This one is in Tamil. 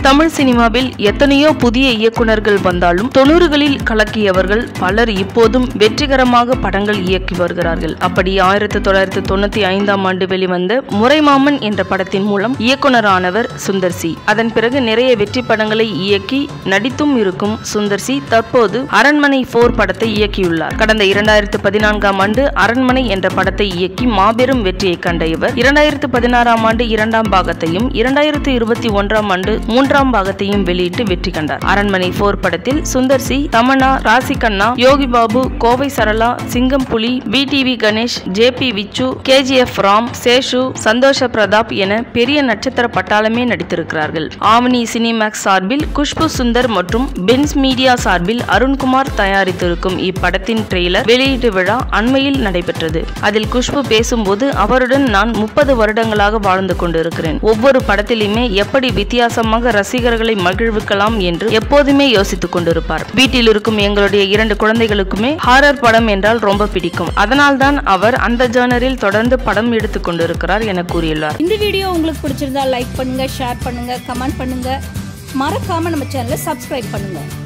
தமிழ் சினிமாவில் எத்தனையோ புதிய இயக்குனர்கள் வந்தாலும் தொண்ணூறுகளில் கலக்கியவர்கள் பலர் இப்போதும் வெற்றிகரமாக படங்கள் இயக்கி வருகிறார்கள் அப்படி ஆயிரத்தி தொள்ளாயிரத்தி தொண்ணூத்தி ஐந்தாம் ஆண்டு வெளிவந்த முறைமாமன் என்ற படத்தின் மூலம் இயக்குனரானவர் சுந்தர் சி அதன் பிறகு நிறைய வெற்றி படங்களை இயக்கி நடித்தும் இருக்கும் சுந்தர் சி தற்போது அரண்மனை போர் படத்தை இயக்கியுள்ளார் கடந்த இரண்டாயிரத்து பதினான்காம் ஆண்டு அரண்மனை என்ற படத்தை இயக்கி மாபெரும் வெற்றியை கண்ட இவர் இரண்டாயிரத்து பதினாறாம் ஆண்டு இரண்டாம் பாகத்தையும் இரண்டாயிரத்து இருபத்தி ஒன்றாம் ஆண்டு மூன்றாம் பாகத்தையும் வெளியிட்டு வெற்றி கண்டார் அரண்மனை போர் படத்தில் சுந்தர் சி தமன்னா ராசி கண்ணா யோகி Babu Kovai Sarala Singam Puli V TV Ganesh J P Vichu KGF Ram Seshu Santhosh Prathap என பெரிய நட்சத்திர பட்டாளமே நடித்திருக்கிறார்கள் ஆவணி சினிமேக்ஸ் சார்பில் குஷ்பு சுந்தர் மற்றும் பென்ஸ் மீடியா சார்பில் அருண்குமார் தயாரித்திருக்கும் இப்படத்தின் ட்ரெய்லர் வெளியீட்டு விழா அண்மையில் நடைபெற்றது அதில் குஷ்பு பேசும்போது அவருடன் நான் முப்பது வருடங்களாக வாழ்ந்து கொண்டிருக்கிறேன் ஒவ்வொரு படத்திலுமே எப்படி வித்தியாசமாக ரசிகர்களை மகிழ்விக்கலாம் என்று எப்போதுமே யோசித்துக் கொண்டிருப்பார் வீட்டில் இருக்கும் எங்களுடைய இரண்டு குழந்தைகளுக்குமே ஹாரர் படம் என்றால் ரொம்ப பிடிக்கும் அதனால்தான் அவர் அந்த ஜானரில் தொடர்ந்து படம் எடுத்துக் கொண்டிருக்கிறார் என கூறியுள்ளார் இந்த வீடியோ உங்களுக்கு பிடிச்சிருந்தா லைக் பண்ணுங்க ஷேர் பண்ணுங்க கமெண்ட் பண்ணுங்க மறக்காம நம்ம சேனலை சப்ஸ்கிரைப் பண்ணுங்க